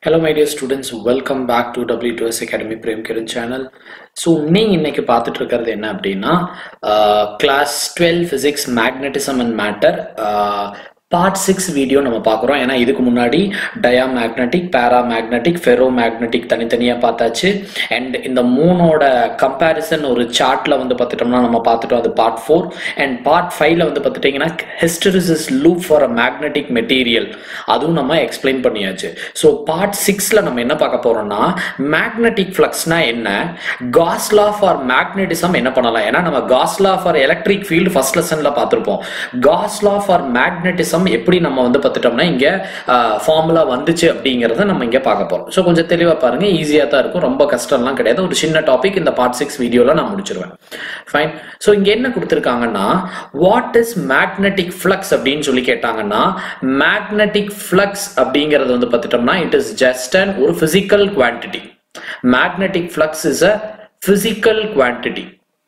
Hello, my dear students. Welcome back to W2S Academy Prem Kiran channel so நீங்கள் இன்னைக்கு பார்த்துட்டு இருக்கிறது என்ன அப்படின்னா class twelve physics magnetism and matter part six video நம்ம பார்க்குறோம் ஏன்னா இதுக்கு முன்னாடி diamagnetic paramagnetic ferromagnetic தனித்தனியாக பார்த்தாச்சு அண்ட் இந்த மூணோட கம்பேரிசன் ஒரு சார்ட்டில் வந்து பார்த்துட்டோம்னா நம்ம பார்த்துட்டோம் அது பார்ட் ஃபோர் அண்ட் பார்ட் ஃபைவ்ல வந்து பார்த்துட்டிங்கன்னா hysteresis loop for a magnetic material அதுவும் நம்ம எக்ஸ்பிளைன் பண்ணியாச்சு ஸோ பார்ட் சிக்ஸில் நம்ம என்ன பார்க்க போகிறோம்னா மேக்னட்டிக் ஃப்ளக்ஸ்னா என்ன காஸ்லா ஃபார் மேக்னட்டிசம் என்ன பண்ணலாம் ஏன்னா நம்ம காஸ்லா ஃபார் எலக்ட்ரிக் ஃபீல்டு ஃபர்ஸ்ட் லெசனில் பார்த்துருப்போம் காஸ்லா ஃபார் மேக்னட்டிசம் எப்படி நம்ம வந்து பார்த்துட்டோம்னா இங்கே ஃபார்முலா வந்துச்சு அப்படிங்கிறத நம்ம இங்கே பார்க்க போகிறோம் ஸோ கொஞ்சம் தெளிவாக பாருங்க ஈஸியாக தான் இருக்கும் ரொம்ப கஷ்டம்லாம் கிடையாது ஒரு சின்ன டாபிக் இந்த பார்ட் சிக்ஸ் வீடியோவில் நான் முடிச்சிருவேன் ஃபைன் ஸோ இங்கே என்ன கொடுத்துருக்காங்கன்னா வாட் இஸ் மேக்னெட்டிக் ஃப்ளக்ஸ் அப்படின்னு சொல்லி கேட்டாங்கன்னா மேக்னெட்டிக் ஃப்ளக்ஸ் அப்படிங்கிறது வந்து பார்த்துட்டோம்னா இட் இஸ் ஜஸ்ட் அண்ட் ஒரு physical quantity magnetic flux is a physical quantity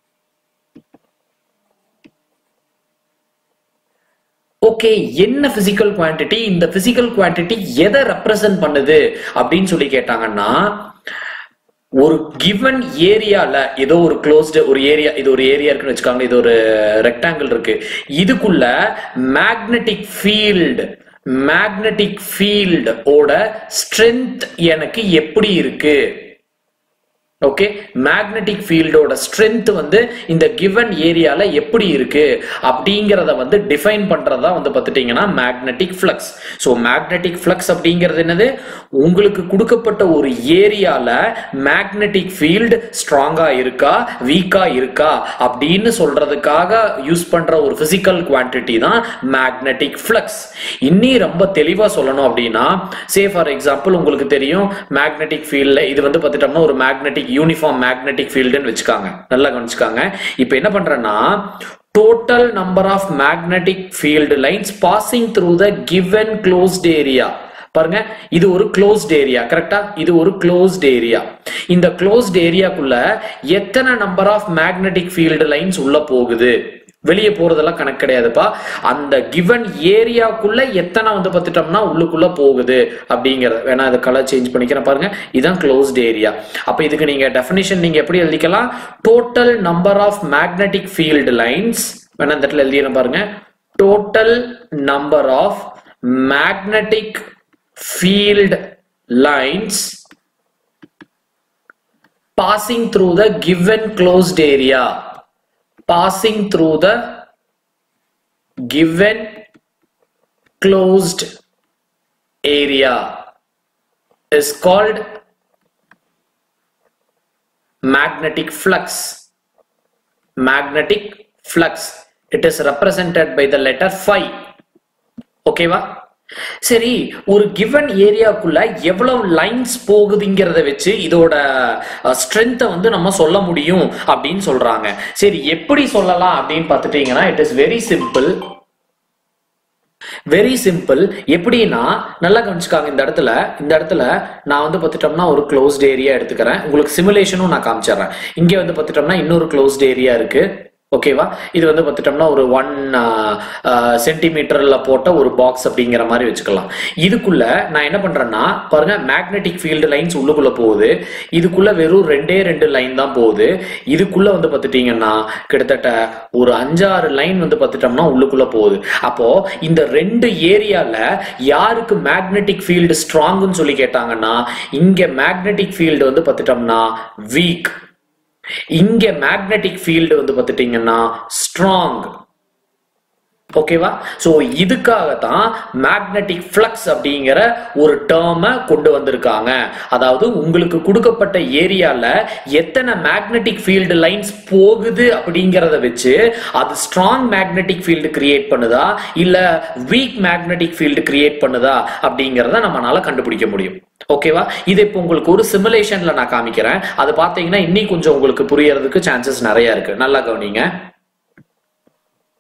okay என்ன பிசிக்கல் குவான்டிட்டி இந்த பிசிக்கல் குவான்டிட்டி எதை ரெப்ரசன்ட் பண்ணுது அப்படின்னு சொல்லி கேட்டாங்கன்னா ஒரு கிவன் ஏரியால ஏதோ ஒரு க்ளோஸ்டு ஒரு ஏரியா இது ஒரு ஏரியா இருக்குன்னு வச்சுக்காங்க இது ஒரு ரெக்டாங்கிள் இருக்கு இதுக்குள்ள மேக்னெட்டிக் ஃபீல்டு மேக்னெட்டிக் ஃபீல்டு ஓட ஸ்ட்ரென்த் எனக்கு எப்படி இருக்கு ஓகே மேக்னெட்டிக் ஃபீல்டோட ஸ்ட்ரென்த் வந்து இந்த கிவன் ஏரியால எப்படி இருக்கு அப்படிங்கிறத வந்து டிஃபைன் பண்றதா வந்து பார்த்துட்டீங்கன்னா magnetic flux so magnetic flux அப்படிங்கிறது என்னது உங்களுக்கு கொடுக்கப்பட்ட ஒரு ஏரியால மேக்னெட்டிக் ஃபீல்டு ஸ்ட்ராங்கா இருக்கா வீக்கா இருக்கா அப்படின்னு சொல்றதுக்காக யூஸ் பண்ற ஒரு பிசிக்கல் குவான்டிட்டி தான் மேக்னெட்டிக் ஃப்ளக்ஸ் இன்னி ரொம்ப தெளிவா சொல்லணும் அப்படின்னா சே ஃபார் எக்ஸாம்பிள் உங்களுக்கு தெரியும் மேக்னெட்டிக் ஃபீல்ட்ல இது வந்து பார்த்துட்டோம்னா ஒரு மேக்னெட்டிக் யூனிஃபார்ம் மேக்னெட்டிக் ஃபீல்டுன்னு வச்சுக்காங்க நல்லா கவனிச்சுக்காங்க இப்போ என்ன பண்றேன்னா total number of magnetic field lines passing through the given closed area பாருங்க இது ஒரு க்ளோஸ்ட் ஏரியா கரெக்டா இது ஒரு க்ளோஸ்ட் ஏரியா இந்த க்ளோஸ்ட் ஏரியாக்குள்ள எத்தனை number of magnetic field lines உள்ள போகுது வெளியே போறதெல்லாம் கணக்கு கிடையாதுப்பா அந்த கிவன் ஏரியாக்குள்ள எத்தனை வந்து பார்த்துட்டோம்னா உள்ளுக்குள்ள போகுது அப்படிங்கறது வேணா அது கலர் சேஞ்ச் பண்ணிக்கிறேன் பாருங்க இதுதான் க்ளோஸ்ட் ஏரியா அப்ப இதுக்கு நீங்க டெஃபினிஷன் நீங்க எப்படி எழுதிக்கலாம் total number of magnetic field lines வேணா இந்த இடத்துல எழுதிடுறேன் பாருங்க total number of magnetic field lines passing through the given closed area passing through the given closed area is called magnetic flux magnetic flux it is represented by the letter phi ஓகேவா சரி ஒரு given ஏரியாக்குள்ள எவ்வளவு lines போகுதுங்கிறத வச்சு இதோட ஸ்ட்ரென்த்தை வந்து நம்ம சொல்ல முடியும் அப்படின்னு சொல்றாங்க சரி எப்படி சொல்லலாம் அப்படின்னு பார்த்துட்டீங்கன்னா it is very simple very simple எப்படின்னா நல்லா கவனிச்சுக்காங்க இந்த இடத்துல இந்த இடத்துல நான் வந்து பார்த்துட்டோம்னா ஒரு க்ளோஸ்ட் ஏரியா எடுத்துக்கிறேன் உங்களுக்கு சிமுலேஷனும் நான் காமிச்சிடுறேன் இங்கே வந்து பார்த்துட்டோம்னா இன்னொரு க்ளோஸ்ட் ஏரியா இருக்கு ஓகேவா இது வந்து பார்த்துட்டோம்னா ஒரு ஒன் சென்டிமீட்டர்ல போட்ட ஒரு பாக்ஸ் அப்படிங்கிற மாதிரி வச்சுக்கலாம் இதுக்குள்ள நான் என்ன பண்றேன்னா பாருங்க மேக்னெட்டிக் ஃபீல்டு லைன்ஸ் உள்ளுக்குள்ள போகுது இதுக்குள்ள வெறும் ரெண்டே ரெண்டு லைன் தான் போகுது இதுக்குள்ள வந்து பார்த்துட்டீங்கன்னா கிட்டத்தட்ட ஒரு அஞ்சாறு லைன் வந்து பார்த்துட்டோம்னா உள்ளுக்குள்ள போகுது அப்போ இந்த ரெண்டு ஏரியால யாருக்கு மேக்னெட்டிக் ஃபீல்டு ஸ்ட்ராங்னு சொல்லி கேட்டாங்கன்னா இங்க மேக்னெட்டிக் ஃபீல்டு வந்து பார்த்துட்டோம்னா வீக் இங்க மேக்னெட்டிக் ஃபீல்டு வந்து பார்த்துட்டீங்கன்னா ஸ்ட்ராங் ஓகேவா ஸோ இதுக்காக தான் மேக்னெட்டிக் ஃப்ளக்ஸ் அப்படிங்கிற ஒரு டேர்மை கொண்டு வந்திருக்காங்க அதாவது உங்களுக்கு கொடுக்கப்பட்ட ஏரியால எத்தனை மேக்னெட்டிக் ஃபீல்டு லைன்ஸ் போகுது அப்படிங்கிறத வச்சு அது ஸ்ட்ராங் மேக்னெட்டிக் ஃபீல்டு கிரியேட் பண்ணுதா இல்ல வீக் மேக்னெட்டிக் ஃபீல்டு கிரியேட் பண்ணுதா அப்படிங்கிறத நம்மளால கண்டுபிடிக்க முடியும் ஓகேவா இது இப்போ உங்களுக்கு ஒரு சிமுலேஷன்ல நான் காமிக்கிறேன் அது பார்த்தீங்கன்னா இன்னும் கொஞ்சம் உங்களுக்கு புரியறதுக்கு சான்சஸ் நிறைய இருக்கு நல்லா கவனிங்க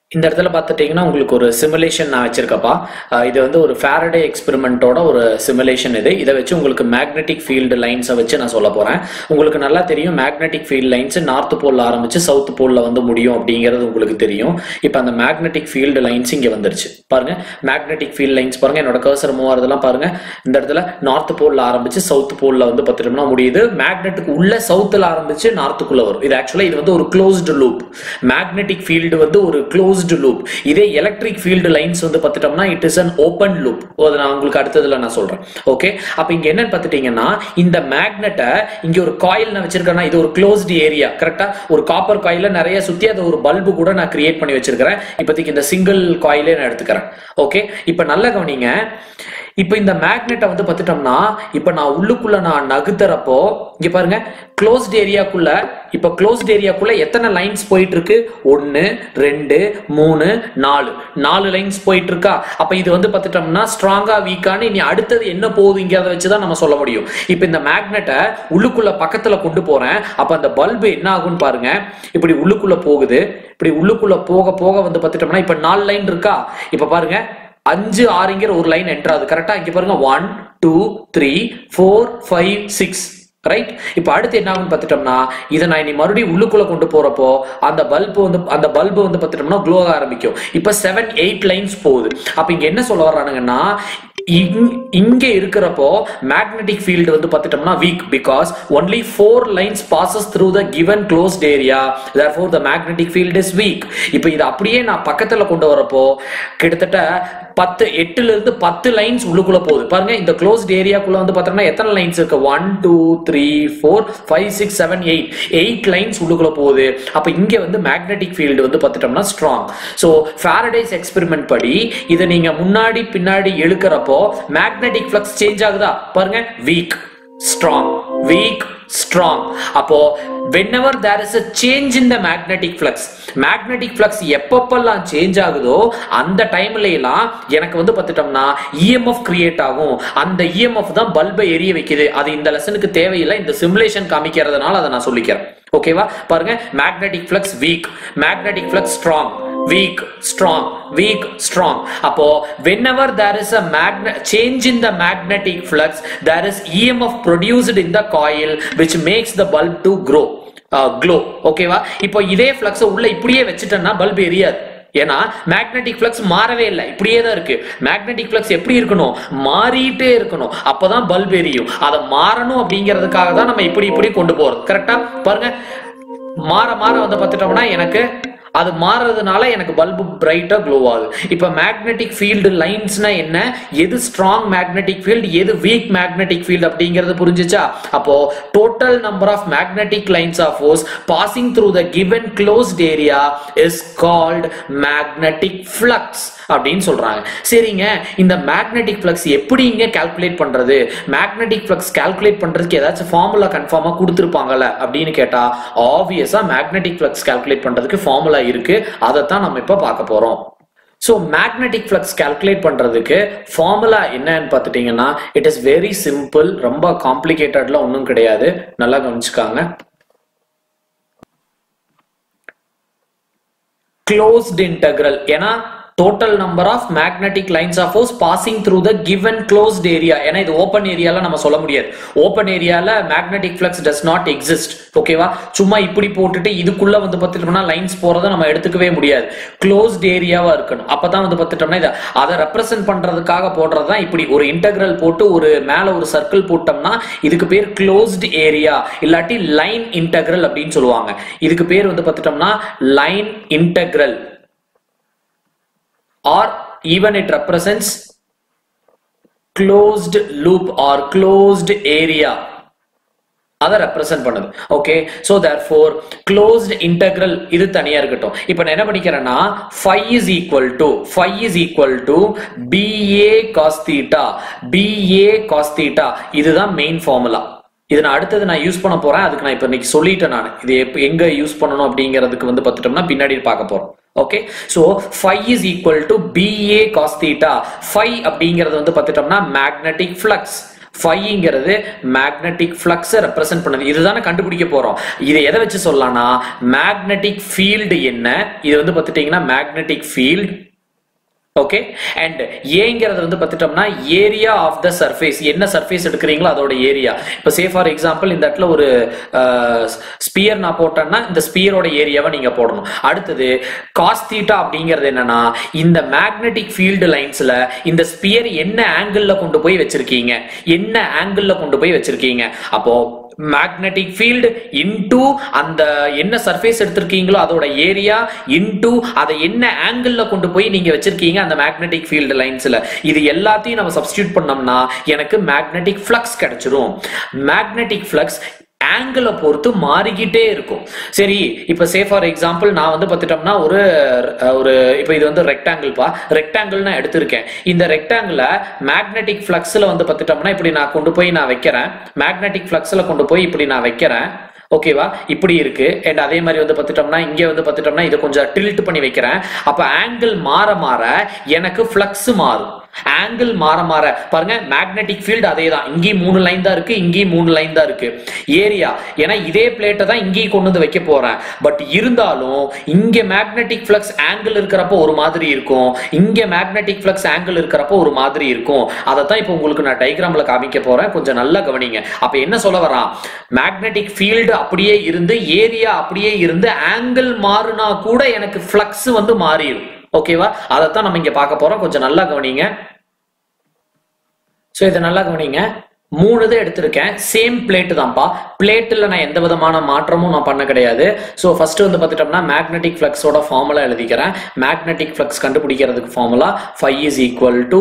இந்த இடத்துல பார்த்துட்டீங்கன்னா உங்களுக்கு ஒரு சிமுலேஷன் நான் வச்சிருக்கப்பா அஹ் இது வந்து ஒரு ஃபேரடே எக்ஸ்பெரிமெண்ட்டோட ஒரு சிமுலேஷன் இது இதை வச்சு உங்களுக்கு மேக்னெட்டிக் ஃபீல்டு லைன்ஸை வச்சு நான் சொல்ல போறேன் உங்களுக்கு நல்லா தெரியும் மேக்னெட்டிக் ஃபீல்டு லைன்ஸ் நார்த் போல்ல ஆரம்பிச்சு சவுத் போல்ல வந்து முடியும் அப்படிங்கிறது உங்களுக்கு தெரியும் இப்போ அந்த மேக்னெட்டிக் ஃபீல்டு லைன்ஸ் இங்க வந்துருச்சு பாருங்க மேக்னெட்டிக் ஃபீல்டு லைன்ஸ் பாருங்க என்னோட கர்சர் மூவ் ஆகிறதெல்லாம் பாருங்க இந்த இடத்துல நார்த் போல்ல ஆரம்பிச்சு சவுத் போல்ல வந்து பார்த்துட்டோம்னா முடியுது மேக்னெட்டுக்கு உள்ள சவுத்தில் ஆரம்பிச்சு நார்த்துக்குள்ள வரும் இது ஆக்சுவலா இது வந்து ஒரு க்ளோஸ்டு லூப் மேக்னெட்டிக் ஃபீல்டு வந்து ஒரு க்ளோஸ்டு லூப் இதே எலக்ட்ரிக் ஃபீல்டு லைன்ஸ் வந்து பார்த்துட்டோம்னா it is an open loop அதை நான் உங்களுக்கு அடுத்ததுல நான் சொல்றேன் ஓகே அப்ப இங்க என்னன்னு பார்த்துட்டீங்கன்னா இந்த மேக்னெட்டை இங்க ஒரு காயில் நான் வச்சிருக்கேன்னா இது ஒரு க்ளோஸ்டு ஏரியா கரெக்டா ஒரு காப்பர் காயில நிறைய சுத்தி அது ஒரு பல்பு கூட நான் கிரியேட் பண்ணி வச்சிருக்கிறேன் இப்போதைக்கு இந்த சிங்கிள் காயிலே நான் எடுத்துக்கிறேன் ஓகே இப்ப நல்ல கவனிங்க இப்ப இந்த மேக்னெட்டை வந்து பார்த்துட்டோம்னா இப்ப நான் உள்ளுக்குள்ள நான் நகுத்துறப்போ இங்க பாருங்க க்ளோஸ்ட் ஏரியாக்குள்ள இப்ப க்ளோஸ்ட் ஏரியாக்குள்ள எத்தனை லைன்ஸ் போயிட்டு இருக்கு ஒன்னு ரெண்டு மூணு நாலு நாலு லைன்ஸ் போயிட்டு இருக்கா அப்ப இது வந்து பார்த்துட்டோம்னா ஸ்ட்ராங்கா வீக்கான்னு இனி அடுத்தது என்ன போகுதுங்கிறத வச்சுதான் நம்ம சொல்ல முடியும் இப்ப இந்த மேக்னெட்டை உள்ளுக்குள்ள பக்கத்துல கொண்டு போறேன் அப்ப அந்த பல்பு என்ன ஆகும்னு பாருங்க இப்படி உள்ளுக்குள்ள போகுது இப்படி உள்ளுக்குள்ள போக போக வந்து பார்த்துட்டோம்னா இப்ப நாலு லைன் இருக்கா இப்ப பாருங்க அஞ்சு ஆறுங்கிற ஒரு லைன் என்ட்ராது கரெக்டா இங்க பாருங்க one two three four five six right இப்போ அடுத்து என்ன ஆகும்னு பார்த்துட்டோம்னா இதை நான் இனி மறுபடியும் உள்ளுக்குள்ள கொண்டு போறப்போ அந்த பல்பு வந்து அந்த பல்பு வந்து பார்த்துட்டோம்னா க்ளோ ஆக ஆரம்பிக்கும் இப்போ செவன் எயிட் லைன்ஸ் போகுது அப்ப இங்க என்ன சொல்ல வர்றானுங்கன்னா இங்- இங்க இருக்கிறப்போ மேக்னெட்டிக் ஃபீல்டு வந்து பார்த்துட்டோம்னா weak because only four lines passes through the given closed area therefore the magnetic field is weak இப்போ இது அப்படியே நான் பக்கத்துல கொண்டு வரப்போ கிட்டத்தட்ட பத்து எட்டுல இருந்து பத்து லைன்ஸ் உள்ளுக்குள்ள போகுது பாருங்க இந்த க்ளோஸ்ட் ஏரியாக்குள்ள வந்து பார்த்தோம்னா எத்தனை லைன்ஸ் இருக்கு one two three four five six seven eight eight lines உள்ளுக்குள்ள போகுது அப்ப இங்க வந்து மேக்னெட்டிக் ஃபீல்டு வந்து பார்த்துட்டோம்னா ஸ்ட்ராங் ஸோ ஃபேரடேஸ் எக்ஸ்பெரிமெண்ட் படி இதை நீங்க முன்னாடி பின்னாடி இழுக்கிறப்போ மேக்னெட்டிக் ஃப்ளக்ஸ் சேஞ்ச் ஆகுதா பாருங்க வீக் ஸ்ட்ராங் வீக் ஸ்ட்ராங் அப்போ whenever there is a change in the magnetic flux magnetic flux எப்பப்பெல்லாம் சேஞ்ச் ஆகுதோ அந்த டைம்ல எல்லாம் எனக்கு வந்து பார்த்துட்டோம்னா EMF கிரியேட் ஆகும் அந்த EMF தான் பல்பை எரிய வைக்குது அது இந்த லெசனுக்கு தேவையில்லை இந்த சிமுலேஷன் காமிக்கிறதுனால அதை நான் சொல்லிக்கிறேன் ஓகேவா பாருங்க magnetic flux weak magnetic flux strong weak strong weak strong அப்போ whenever there is a magnet change in the magnetic flux there is emf produced in the coil which makes the bulb to grow uh, glow ஓகேவா இப்போ இதே flux உள்ள இப்படியே வச்சுட்டேன்னா bulb எரியாது ஏன்னா magnetic flux மாறவே இல்லை இப்படியே தான் இருக்கு மேக்னெட்டிக் ஃப்ளக்ஸ் எப்படி இருக்கணும் மாறிட்டே இருக்கணும் அப்பதான் பல்ப் எரியும் அதை மாறணும் அப்படிங்கிறதுக்காக தான் நம்ம இப்படி இப்படி கொண்டு போறது கரெக்டா பாருங்க மாற மாற வந்து பார்த்துட்டோம்னா எனக்கு அது மாறுறதுனால எனக்கு பல்பு பிரைட்டா க்ளோ ஆகுது இப்போ மேக்னெட்டிக் ஃபீல்டு லைன்ஸ்னா என்ன எது ஸ்ட்ராங் மேக்னெட்டிக் ஃபீல்டு எது வீக் மேக்னெட்டிக் ஃபீல்டு அப்படிங்கிறது புரிஞ்சுச்சா அப்போ total number of magnetic lines of force passing through the given closed area is called magnetic flux அப்படின்னு சொல்றாங்க சரிங்க இந்த மேக்னெட்டிக் ஃப்ளக்ஸ் எப்படிங்க கால்குலேட் பண்றது மேக்னெட்டிக் ஃப்ளக்ஸ் கால்குலேட் பண்றதுக்கு ஏதாச்சும் ஃபார்முலா கன்ஃபார்மா கொடுத்துருப்பாங்கல்ல அப்படின்னு கேட்டா ஆப்வியஸா மேக்னெட்டிக் ஃப்ளக்ஸ் கால்குலேட் பண்றதுக்கு ஃபார்முலா இருக்கு அதைத்தான் நம்ம இப்ப பார்க்க போறோம் ஸோ மேக்னெட்டிக் ஃப்ளக்ஸ் கால்குலேட் பண்றதுக்கு ஃபார்முலா என்னன்னு பார்த்துட்டீங்கன்னா இட் இஸ் வெரி சிம்பிள் ரொம்ப காம்ப்ளிகேட்டட்லாம் ஒன்றும் கிடையாது நல்லா கவனிச்சுக்காங்க closed integral ஏன்னா total number of magnetic lines of force passing through the given closed area ஏன்னா இது ஓப்பன் ஏரியால நம்ம சொல்ல முடியாது ஓப்பன் ஏரியால magnetic flux does not exist ஓகேவா சும்மா இப்படி போட்டுட்டு இதுக்குள்ள வந்து பார்த்துட்டோம்னா லைன்ஸ் போறதை நம்ம எடுத்துக்கவே முடியாது க்ளோஸ்ட் ஏரியாவா இருக்கணும் அப்பதான் வந்து பார்த்துட்டோம்னா இதை அதை ரெப்ரசென்ட் பண்றதுக்காக போடுறது தான் இப்படி ஒரு இன்டெக்ரல் போட்டு ஒரு மேல ஒரு சர்க்கிள் போட்டோம்னா இதுக்கு பேர் க்ளோஸ்ட் ஏரியா இல்லாட்டி லைன் இன்டெக்ரல் அப்படின்னு சொல்லுவாங்க இதுக்கு பேர் வந்து பார்த்துட்டோம்னா line integral or even it represents closed loop or closed area அதை ரெப்ரசென்ட் பண்ணுது ஓகே ஸோ தேர் ஃபோர் க்ளோஸ்ட் இன்டெக்ரல் இது தனியா இருக்கட்டும் இப்போ நான் என்ன பண்ணிக்கிறேன்னா five is equal to five is equal to BA cos theta BA cos theta இதுதான் main formula இது நான் அடுத்தது நான் யூஸ் பண்ண போறேன் அதுக்கு நான் இப்போ இன்னைக்கு சொல்லிட்டேன் நான் இது எப்ப எங்க யூஸ் பண்ணணும் அப்படிங்கிறதுக்கு வந்து பார்த்துட்டோம்னா பின்னாடி பார்க்க போறோம் okay so phi is equal to BA cos theta phi அப்படிங்கிறது வந்து பார்த்துட்டோம்னா மேக்னெட்டிக் ஃப்ளக்ஸ் ஃபைங்கிறது மேக்னெட்டிக் ஃப்ளக்ஸை ரெப்ரசென்ட் பண்ணுது இதுதானே கண்டுபிடிக்க போறோம் இதை எதை வச்சு சொல்லலாம்னா மேக்னெட்டிக் ஃபீல்டு என்ன இது வந்து பார்த்துட்டீங்கன்னா மேக்னெட்டிக் ஃபீல்ட் ஓகே அண்ட் ஏங்கிறது வந்து பார்த்துட்டோம்னா ஏரியா ஆஃப் த சர்ஃபேஸ் என்ன சர்ஃபேஸ் எடுக்கிறீங்களோ அதோட ஏரியா இப்போ சே ஃபார் எக்ஸாம்பிள் இந்த இடத்துல ஒரு ஸ்பியர் நான் போட்டேன்னா இந்த ஸ்பியரோட ஏரியாவை நீங்க போடணும் அடுத்தது காஸ் தீட்டா அப்படிங்கிறது என்னன்னா இந்த மேக்னெட்டிக் ஃபீல்டு லைன்ஸ்ல இந்த ஸ்பியர் என்ன ஆங்கிள் கொண்டு போய் வச்சிருக்கீங்க என்ன ஆங்கிள் கொண்டு போய் வச்சிருக்கீங்க அப்போ மேக்னெட்டிக் ஃபீல்டு இன்டு அந்த என்ன சர்ஃபேஸ் எடுத்திருக்கீங்களோ அதோட ஏரியா இன்டு அதை என்ன ஆங்கிள் கொண்டு போய் நீங்க வச்சிருக்கீங்க அந்த மேக்னெட்டிக் ஃபீல்டு லைன்ஸ்ல இது எல்லாத்தையும் நம்ம சப்ஸ்டியூட் பண்ணோம்னா எனக்கு மேக்னெட்டிக் ஃப்ளக்ஸ் கிடைச்சிரும் மேக்னெட்டிக் ஃப்ளக்ஸ் ஆங்கிளை பொறுத்து மாறிக்கிட்டே இருக்கும் சரி இப்ப சே ஃபார் எக்ஸாம்பிள் நான் வந்து பார்த்துட்டோம்னா ஒரு ஒரு இப்போ இது வந்து ரெக்டாங்கிள்ப்பா ரெக்டாங்கிள் நான் எடுத்திருக்கேன் இந்த ரெக்டாங்கிள மேக்னெட்டிக் ஃப்ளக்ஸ்ல வந்து பார்த்துட்டோம்னா இப்படி நான் கொண்டு போய் நான் வைக்கிறேன் மேக்னெட்டிக் ஃப்ளக்ஸ்ல கொண்டு போய் இப்படி நான் வைக்கிறேன் ஓகேவா இப்படி இருக்கு அண்ட் அதே மாதிரி வந்து பார்த்துட்டோம்னா இங்க வந்து பார்த்துட்டோம்னா இதை கொஞ்சம் டில்ட் பண்ணி வைக்கிறேன் அப்ப ஆங்கிள் மாற மாற எனக்கு ஃப்ளக்ஸ் மாறும் ஆங்கிள் மாற மாற பாருங்க மேக்னெட்டிக் ஃபீல்டு அதே தான் இங்கேயும் மூணு லைன் தான் இருக்கு இங்கேயும் மூணு லைன் தான் இருக்கு ஏரியா ஏன்னா இதே பிளேட்டை தான் இங்கேயும் கொண்டு வந்து வைக்க போறேன் பட் இருந்தாலும் இங்க மேக்னெட்டிக் ஃபிளக்ஸ் ஆங்கிள் இருக்கிறப்போ ஒரு மாதிரி இருக்கும் இங்க மேக்னெட்டிக் ஃபிளக்ஸ் ஆங்கிள் இருக்கிறப்போ ஒரு மாதிரி இருக்கும் அதை தான் இப்போ உங்களுக்கு நான் டைகிராம்ல காமிக்க போறேன் கொஞ்சம் நல்லா கவனிங்க அப்ப என்ன சொல்ல வரான் மேக்னெட்டிக் ஃபீல்டு அப்படியே இருந்து ஏரியா அப்படியே இருந்து ஆங்கிள் மாறுனா கூட எனக்கு ஃபிளக்ஸ் வந்து மாறிடும் ஓகேவா அதைத்தான் நம்ம இங்க பார்க்க போறோம் கொஞ்சம் நல்லா கவனிங்க ஸோ இதை நல்லா கவனிங்க மூணு இது எடுத்திருக்கேன் சேம் பிளேட் தான்ப்பா பிளேட்டில் நான் எந்த விதமான மாற்றமும் நான் பண்ண கிடையாது ஸோ ஃபர்ஸ்ட் வந்து பார்த்துட்டோம்னா மேக்னெட்டிக் ஃப்ளக்ஸோட ஃபார்முலா எழுதிக்கிறேன் மேக்னெட்டிக் ஃப்ளக்ஸ் கண்டுபிடிக்கிறதுக்கு formula phi is equal to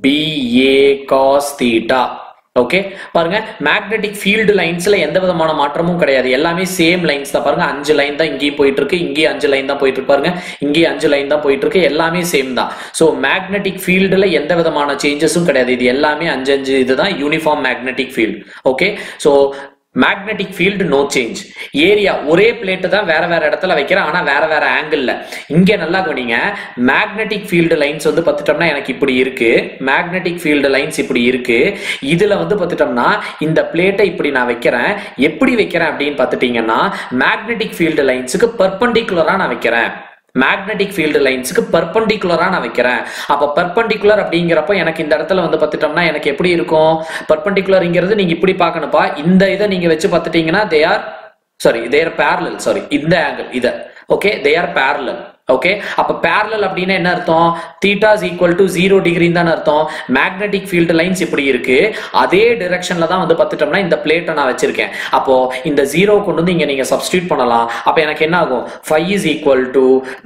BA cos theta okay பாருங்க மேக்னெட்டிக் ஃபீல்டு லைன்ஸ்ல எந்த விதமான மாற்றமும் கிடையாது எல்லாமே சேம் லைன்ஸ் தான் பாருங்க அஞ்சு லைன் தான் இங்கேயும் போயிட்டு இருக்கு இங்கேயும் அஞ்சு லைன் தான் போயிட்டு இருக்கு பாருங்க இங்கேயும் அஞ்சு லைன் தான் போயிட்டு இருக்கு எல்லாமே சேம் தான் ஸோ மேக்னெட்டிக் ஃபீல்டுல எந்த விதமான சேஞ்சஸும் கிடையாது இது எல்லாமே அஞ்சு அஞ்சு இதுதான் uniform magnetic field okay so magnetic field no change area ஒரே பிளேட் தான் வேற வேற இடத்துல வைக்கிறேன் ஆனா வேற வேற ஆங்கிள் இங்க நல்லா கவனிங்க மேக்னெட்டிக் ஃபீல்டு லைன்ஸ் வந்து பார்த்துட்டோம்னா எனக்கு இப்படி இருக்கு மேக்னெட்டிக் ஃபீல்டு லைன்ஸ் இப்படி இருக்கு இதுல வந்து பார்த்துட்டோம்னா இந்த பிளேட்டை இப்படி நான் வைக்கிறேன் எப்படி வைக்கிறேன் அப்படின்னு பார்த்துட்டீங்கன்னா மேக்னெட்டிக் ஃபீல்டு லைன்ஸுக்கு பர்பண்டிகுலரா நான் வைக்கிறேன் மேக்னெட்டிக் ஃபீல்டு லைன்ஸுக்கு பர்பண்டிகுலரா நான் வைக்கிறேன் அப்ப பர்பண்டிகுலர் அப்படிங்கிறப்ப எனக்கு இந்த இடத்துல வந்து பார்த்துட்டோம்னா எனக்கு எப்படி இருக்கும் பர்பண்டிகுலர்ங்கிறது நீங்க இப்படி பார்க்கணும்ப்பா இந்த இதை நீங்க வச்சு பார்த்துட்டீங்கன்னா they are sorry they're parallel sorry இந்த ஆங்கிள் இத okay they are parallel okay அப்ப பேரலல் அப்படின்னா என்ன அர்த்தம் theta is equal to zero டிகிரின்னு தான் அர்த்தம் மேக்னெட்டிக் ஃபீல்டு லைன்ஸ் இப்படி இருக்கு அதே டிரெக்ஷன்ல தான் வந்து பார்த்துட்டோம்னா இந்த பிளேட்டை நான் வச்சிருக்கேன் அப்போ இந்த ஜீரோ கொண்டு வந்து இங்க நீங்க சப்ஸ்டியூட் பண்ணலாம் அப்ப எனக்கு என்ன ஆகும் phi is equal to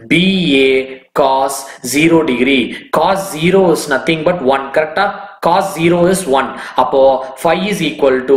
BA cos 0 degree cos 0 is nothing but 1 கரெக்டா cos 0 is 1 அப்போ 5 is equal to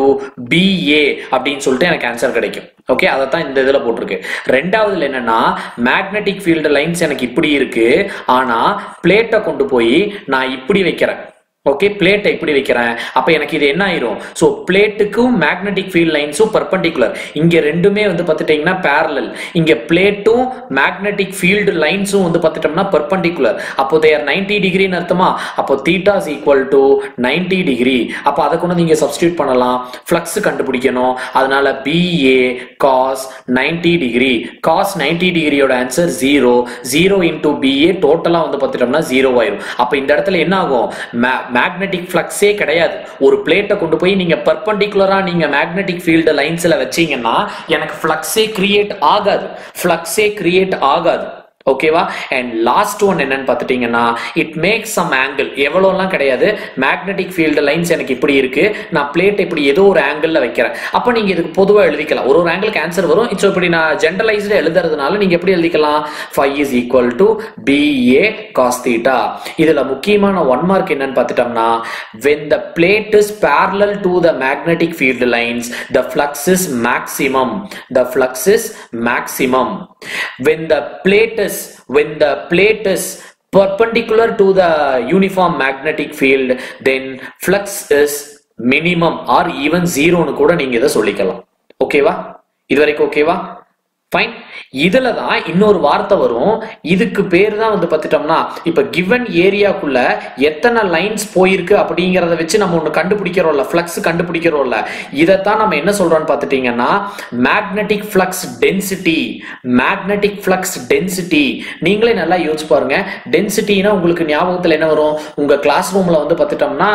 BA அப்படின்னு சொல்லிட்டு எனக்கு ஆன்சர் கிடைக்கும் ஓகே அதை தான் இந்த இதில் போட்டிருக்கு ரெண்டாவதுல என்னன்னா மேக்னெட்டிக் ஃபீல்டு லைன்ஸ் எனக்கு இப்படி இருக்கு ஆனா பிளேட்டை கொண்டு போய் நான் இப்படி வைக்கிறேன் ஓகே பிளேட்டை இப்படி வைக்கிறேன் அப்ப எனக்கு இது என்ன ஆயிரும் ஸோ பிளேட்டுக்கும் மேக்னெட்டிக் ஃபீல்ட் லைன்ஸும் பர்பண்டிகுலர் இங்க ரெண்டுமே வந்து பார்த்துட்டீங்கன்னா பேரலல் இங்க பிளேட்டும் மேக்னெட்டிக் ஃபீல்டு லைன்ஸும் வந்து பார்த்துட்டோம்னா பர்பண்டிகுலர் அப்போ தேர் நைன்டி டிகிரின்னு அர்த்தமா அப்போ theta is equal to ninety degree அப்போ அதை கொண்டு நீங்க சப்ஸ்டியூட் பண்ணலாம் ஃப்ளக்ஸ் கண்டுபிடிக்கணும் அதனால BA cos ninety degree cos ninety டிகிரியோட answer zero zero into BA டோட்டலா வந்து பார்த்துட்டோம்னா ஜீரோ ஆயிரும் அப்போ இந்த இடத்துல என்ன ஆகும் மேக்னெட்டிக் ஃப்ளக்ஸே கிடையாது ஒரு பிளேட்டை கொண்டு போய் நீங்க பர்பண்டிகுலரா நீங்க மேக்னெட்டிக் ஃபீல்டு லைன்ஸ்ல வச்சீங்கன்னா எனக்கு ஃப்ளக்ஸே கிரியேட் ஆகாது ஃப்ளக்ஸே கிரியேட் ஆகாது ஓகேவா அண்ட் லாஸ்ட் ஒன் என்னன்னு பார்த்துட்டீங்கன்னா இட் மேக்ஸ் சம் ஆங்கிள் எவ்வளோலாம் கிடையாது மேக்னெட்டிக் ஃபீல்டு லைன்ஸ் எனக்கு இப்படி இருக்கு நான் பிளேட் இப்படி ஏதோ ஒரு ஆங்கிள் வைக்கிறேன் அப்போ நீங்க இதுக்கு பொதுவாக எழுதிக்கலாம் ஒரு ஒரு ஆங்கிளுக்கு ஆன்சர் வரும் ஸோ இப்படி நான் ஜென்ரலைஸ்டு எழுதுறதுனால நீங்க எப்படி எழுதிக்கலாம் phi is equal to BA cos theta இதுல முக்கியமான ஒன் மார்க் என்னன்னு பார்த்துட்டோம்னா when the plate is parallel to the magnetic field lines the flux is maximum the flux is maximum when the plate is when the plate is perpendicular to the uniform magnetic field then flux is minimum or even zero னு கூட நீங்க இதை சொல்லிக்கலாம் ஓகேவா இது வரைக்கும் ஓகேவா fine இதுல தான் இன்னொரு வார்த்தை வரும் இதுக்கு பேர் தான் வந்து பார்த்துட்டோம்னா இப்ப கிவன் ஏரியாக்குள்ள எத்தனை லைன்ஸ் போயிருக்கு அப்படிங்கறத வச்சு நம்ம ஒண்ணு கண்டுபிடிக்கிறோம்ல ஃப்ளக்ஸ் கண்டுபிடிக்கிறோம்ல இதைத்தான் நம்ம என்ன சொல்றோம்னு பார்த்துட்டீங்கன்னா magnetic flux density magnetic flux density நீங்களே நல்லா யோசிச்சு பாருங்க டென்சிட்டினா உங்களுக்கு ஞாபகத்துல என்ன வரும் உங்க கிளாஸ் ரூம்ல வந்து பார்த்துட்டோம்னா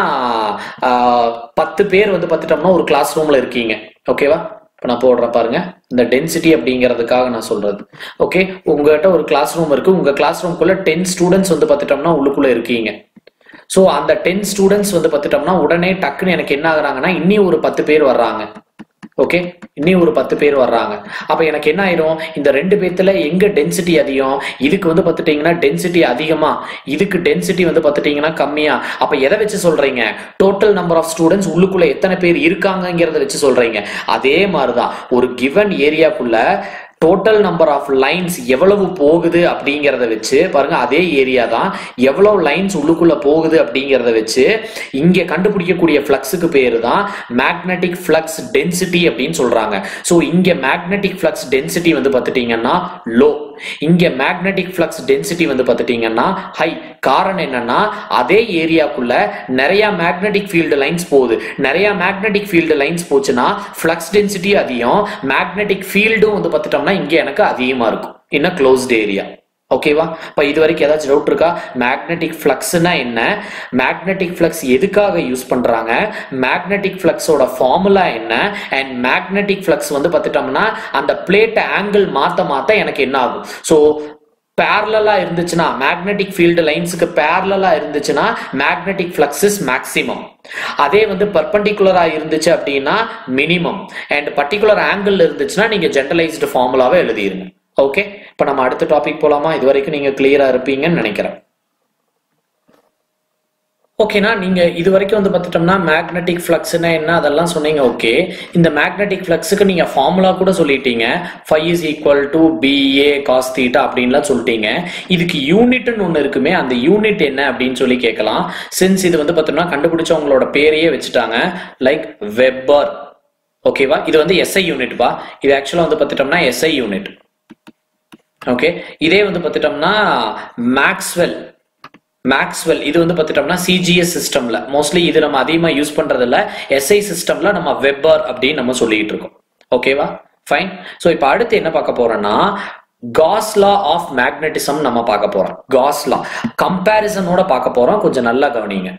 ஆஹ், பத்து பேர் வந்து பார்த்துட்டோம்னா ஒரு கிளாஸ் ரூம்ல இருக்கீங்க ஓகேவா இப்போ நான் போடுறேன் பாருங்க இந்த டென்சிட்டி அப்படிங்கிறதுக்காக நான் சொல்றது ஓகே உங்ககிட்ட ஒரு கிளாஸ் ரூம் இருக்கு உங்க கிளாஸ் ரூம்குள்ள டென் ஸ்டூடெண்ட்ஸ் வந்து பார்த்துட்டோம்னா உள்ளுக்குள்ள இருக்கீங்க ஸோ அந்த டென் ஸ்டூடெண்ட்ஸ் வந்து பார்த்துட்டோம்னா உடனே டக்குன்னு எனக்கு என்ன ஆகுறாங்கன்னா இன்னி ஒரு பத்து பேர் வர்றாங்க ஓகே இன்னி ஒரு பத்து பேர் வர்றாங்க அப்ப எனக்கு என்ன ஆயிரும் இந்த ரெண்டு பேத்துல எங்க டென்சிட்டி அதிகம் இதுக்கு வந்து பார்த்துட்டீங்கன்னா டென்சிட்டி அதிகமா இதுக்கு டென்சிட்டி வந்து பார்த்துட்டீங்கன்னா கம்மியா அப்ப எதை வச்சு சொல்றீங்க டோட்டல் நம்பர் ஆஃப் ஸ்டூடெண்ட்ஸ் உள்ளுக்குள்ள எத்தனை பேர் இருக்காங்கங்கிறத வச்சு சொல்றீங்க அதே மாதிரிதான் ஒரு கிவன் ஏரியாக்குள்ள டோட்டல் நம்பர் ஆஃப் லைன்ஸ் எவ்வளவு போகுது அப்படிங்கிறத வச்சு பாருங்க அதே ஏரியா தான் எவ்வளவு லைன்ஸ் உள்ளுக்குள்ள போகுது அப்படிங்கிறத வச்சு இங்க கண்டுபிடிக்கக்கூடிய ஃப்ளக்ஸுக்கு பேரு தான் மேக்னெட்டிக் ஃப்ளக்ஸ் டென்சிட்டி அப்படின்னு சொல்றாங்க ஸோ இங்க மேக்னெட்டிக் ஃப்ளக்ஸ் டென்சிட்டி வந்து பார்த்துட்டீங்கன்னா லோ இங்க மேக்னெட்டிக் ஃப்ளக்ஸ் டென்சிட்டி வந்து பார்த்துட்டீங்கன்னா ஹை காரணம் என்னன்னா அதே ஏரியாக்குள்ள நிறைய மேக்னெட்டிக் ஃபீல்டு லைன்ஸ் போகுது நிறைய மேக்னெட்டிக் ஃபீல்டு லைன்ஸ் போச்சுன்னா ஃப்ளக்ஸ் டென்சிட்டி அதிகம் மேக்னெட்டிக் ஃபீல்டும் வந்து பார்த்துட்டோம்னா இங்க எனக்கு அதிகமா இருக்கும் இன்னும் க்ளோஸ்ட் ஏரியா ஓகேவா இப்போ இது வரைக்கும் ஏதாச்சும் டவுட் இருக்கா மேக்னெட்டிக் ஃப்ளக்ஸ்னா என்ன மேக்னெட்டிக் ஃப்ளக்ஸ் எதுக்காக யூஸ் பண்றாங்க மேக்னெட்டிக் ஃப்ளக்ஸோட ஃபார்முலா என்ன அண்ட் மேக்னெட்டிக் ஃப்ளக்ஸ் வந்து பார்த்துட்டோம்னா அந்த பிளேட் ஆங்கிள் மாத்த மாத்த எனக்கு என்ன ஆகும் ஸோ பேரலா இருந்துச்சுன்னா மேக்னெட்டிக் ஃபீல்டு லைன்ஸுக்கு பேரலா இருந்துச்சுன்னா மேக்னெட்டிக் ஃப்ளக்ஸ் இஸ் மேக்ஸிமம் அதே வந்து பர்பண்டிகுலரா இருந்துச்சு அப்படின்னா மினிமம் அண்ட் பர்டிகுலர் ஆங்கிள் இருந்துச்சுன்னா நீங்க ஜென்ரலைஸ்டு ஃபார்முலாவை எழுதிருங்க ஓகே இப்போ நம்ம அடுத்த டாபிக் போலாமா இது வரைக்கும் நீங்க கிளியரா இருப்பீங்கன்னு நினைக்கிறேன் ஓகேனா நீங்க இது வரைக்கும் வந்து பார்த்துட்டோம்னா மேக்னெட்டிக் ஃப்ளக்ஸ்னா என்ன அதெல்லாம் சொன்னீங்க ஓகே இந்த மேக்னெட்டிக் ஃப்ளக்ஸுக்கு நீங்க ஃபார்முலா கூட சொல்லிட்டீங்க phi is equal to BA cos theta அப்படின்லாம் சொல்லிட்டீங்க இதுக்கு யூனிட்னு ஒன்று இருக்குமே அந்த யூனிட் என்ன அப்படின்னு சொல்லி கேட்கலாம் சின்ஸ் இது வந்து பார்த்தோம்னா கண்டுபிடிச்சவங்களோட பேரையே வச்சுட்டாங்க லைக் வெப்பர் ஓகேவா இது வந்து எஸ்ஐ யூனிட்பா இது ஆக்சுவலாக வந்து பார்த்துட்டோம்னா எஸ்ஐ யூனிட் ஓகே இதே வந்து பார்த்துட்டோம்னா மேக்ஸ்வெல் மேக்ஸ்வெல் இது வந்து பார்த்துட்டோம்னா சிஜிஎஸ் சிஸ்டம்ல மோஸ்ட்லி இது நம்ம அதிகமாக யூஸ் பண்றது இல்ல எஸ்ஐ சிஸ்டம்ல நம்ம வெப்பர் அப்படின்னு நம்ம சொல்லிட்டு இருக்கோம் ஓகேவா ஃபைன் ஸோ இப்போ அடுத்து என்ன பார்க்க போறோம்னா காஸ் லா ஆஃப் மேக்னெட்டிசம் நம்ம பார்க்க போறோம் காஸ் லா கம்பேரிசனோட பார்க்க போறோம் கொஞ்சம் நல்லா கவனிங்க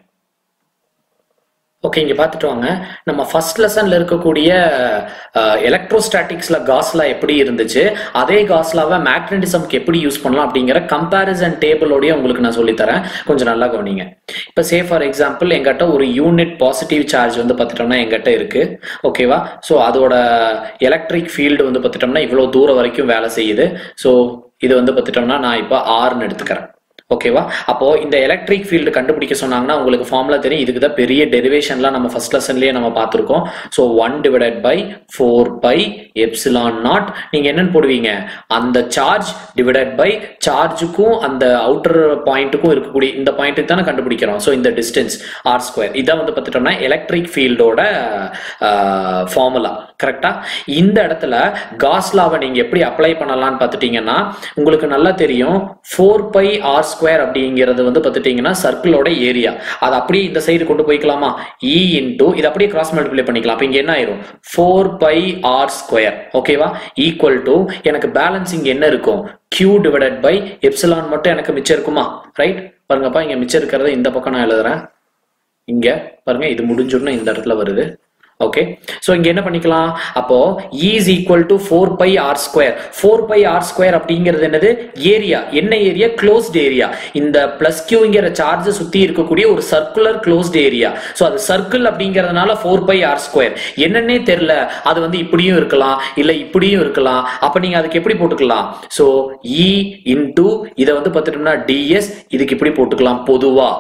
ஓகே இங்க பார்த்துட்டு வாங்க நம்ம ஃபர்ஸ்ட் லெசன்ல இருக்கக்கூடிய எலக்ட்ரோஸ்டாட்டிக்ஸ்ல காஸ்லா எப்படி இருந்துச்சு அதே காஸ்லாவை மேக்னட்டிசம்க்கு எப்படி யூஸ் பண்ணலாம் அப்படிங்கிற கம்பேரிசன் டேபிளோடய உங்களுக்கு நான் சொல்லித்தரேன் கொஞ்சம் நல்லா கவனிங்க இப்போ சே ஃபார் எக்ஸாம்பிள் எங்கிட்ட ஒரு யூனிட் பாசிட்டிவ் சார்ஜ் வந்து பார்த்துட்டோம்னா எங்கிட்ட இருக்கு ஓகேவா ஸோ அதோட எலக்ட்ரிக் ஃபீல்டு வந்து பார்த்துட்டோம்னா இவ்வளோ தூரம் வரைக்கும் வேலை செய்யுது ஸோ இது வந்து பார்த்துட்டோம்னா நான் இப்போ ஆர்னு எடுத்துக்கிறேன் ஓகேவா அப்போ இந்த எலக்ட்ரிக் ஃபீல்டு கண்டுபிடிக்க சொன்னாங்கன்னா உங்களுக்கு ஃபார்முலா தெரியும் இதுக்கு தான் பெரிய டெரிவேஷன்லாம் நம்ம ஃபர்ஸ்ட் லெசன்லயே நம்ம பார்த்துருக்கோம் so one divided by four pi epsilon naught நீங்க என்னன்னு போடுவீங்க அந்த சார்ஜ் டிவைடட் பை சார்ஜுக்கும் அந்த அவுட்டர் பாயிண்ட்டுக்கும் இருக்கக்கூடிய இந்த பாயிண்ட்டுக்கு தானே கண்டுபிடிக்கிறோம் ஸோ இந்த டிஸ்டன்ஸ் ஆர் ஸ்கொயர் இதான் வந்து பார்த்துட்டோம்னா எலக்ட்ரிக் ஃபீல்டோட ஃபார்முலா கரெக்டா இந்த இடத்துல காஸ்லாவை நீங்க எப்படி அப்ளை பண்ணலாம்னு பார்த்துட்டீங்கன்னா உங்களுக்கு நல்லா தெரியும் ஃபோர் பை ஆர் ஸ்கொயர் அப்படிங்கிறது வந்து பார்த்துட்டீங்கன்னா சர்க்கிளோட ஏரியா அதை அப்படியே இந்த சைடு கொண்டு போய்க்கலாமா இ இன்டூ இது அப்படியே கிராஸ் மல்டிப்ளை பண்ணிக்கலாம் அப்போ இங்க என்ன ஆயிரும் ஃபோர் பை ஆர் ஸ்கொயர் ஓகேவா ஈக்குவல் டு எனக்கு பேலன்ஸ் இங்க என்ன இருக்கும் கியூ டிவைடட் பை எப்சிலான் மட்டும் எனக்கு மிச்சம் இருக்குமா ரைட் பாருங்கப்பா இங்க மிச்சம் இருக்கிறத இந்த பக்கம் நான் எழுதுறேன் இங்க பாருங்க இது முடிஞ்சுடனே இந்த இடத்துல வருது ஓகே சோ இங்க என்ன பண்ணிக்கலாம் அப்போ E is equal to 4 pi r square 4 pi r square அப்படிங்கிறது என்னது ஏரியா என்ன ஏரியா க்ளோஸ்ட் ஏரியா இந்த பிளஸ் கியூங்கிற சார்ஜ் சுத்தி இருக்கக்கூடிய ஒரு சர்க்குலர் க்ளோஸ்ட் ஏரியா சோ அது சர்க்கிள் அப்படிங்கறதுனால 4 pi r square என்னன்னே தெரியல அது வந்து இப்படியும் இருக்கலாம் இல்ல இப்படியும் இருக்கலாம் அப்ப நீங்க அதுக்கு எப்படி போட்டுக்கலாம் சோ E இன்டூ இதை வந்து பார்த்துட்டோம்னா ds இதுக்கு இப்படி போட்டுக்கலாம் பொதுவா